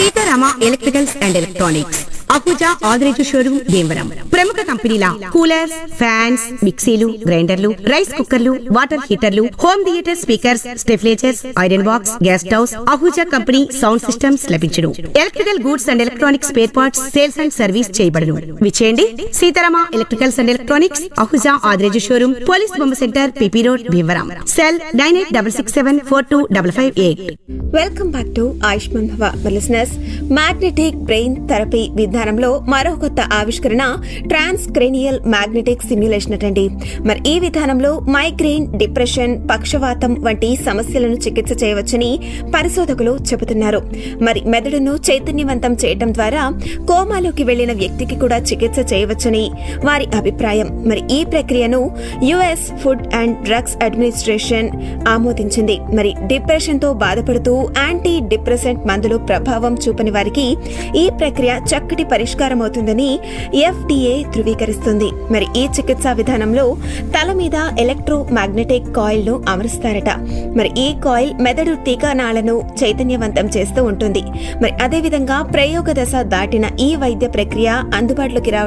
Sitarama electricals and electronics Ahuja Adireju showroom Bhimavaram ప్రముఖ కంపెనీల coolers fans మిక్సీలు గ్రైండర్లు రైస్ కుక్కర్లు వాటర్ హీటర్లు home theatre speakers stabilizers iron box gas stoves Ahuja company sound systems లభించును electrical goods and electronics spare parts sales and service చేయబడును విచేయండి Seetharama electricals and electronics Ahuja Adireju showroom police బొమ్మ centre PP road Bhimavaram cell nine eight double six seven four two double five eight welcome back to Ayushman భవ listeners magnetic brain therapy విధానంలో మరో కొత్త ఆవిష్కరణ trans cranial magnetic simulation అటండి మరి ఈ విధానంలో మైగ్రెయిన్ డిప్రెషన్ పక్షవాతం వంటి సమస్యలను చికిత్స చేయవచ్చని పరిశోధకులు చెబుతున్నారు మరి మెదడును చైతన్యవంతం చేయడం ద్వారా కోమాలోకి వెళ్లిన వ్యక్తికి కూడా చికిత్స చేయవచ్చని వారి అభిప్రాయం మరి ఈ ప్రక్రియను US food and drugs administration ఆమోదించింది మరి డిప్రెషన్ తో బాధపడుతూ యాంటీ డిప్రెసెంట్ మందులు ప్రభావం చూపని వారికి ఈ ప్రక్రియ చక్కటి పరిష్కారం అవుతుందని ఎఫ్డీఏ ధృవీకరిస్తుంది మరి ఈ చికిత్సా విధానంలో తల మీద ఎలక్ట్రో మ్యాగ్నెటిక్ కాయిల్ ను అమరుస్తారట మరి ఈ కాయిల్ మెదడు టీకానాలను చైతన్యవంతం చేస్తూ ఉంటుంది మరి అదేవిధంగా ప్రయోగ దశ దాటిన ఈ వైద్య ప్రక్రియ అందుబాటులోకి రావడం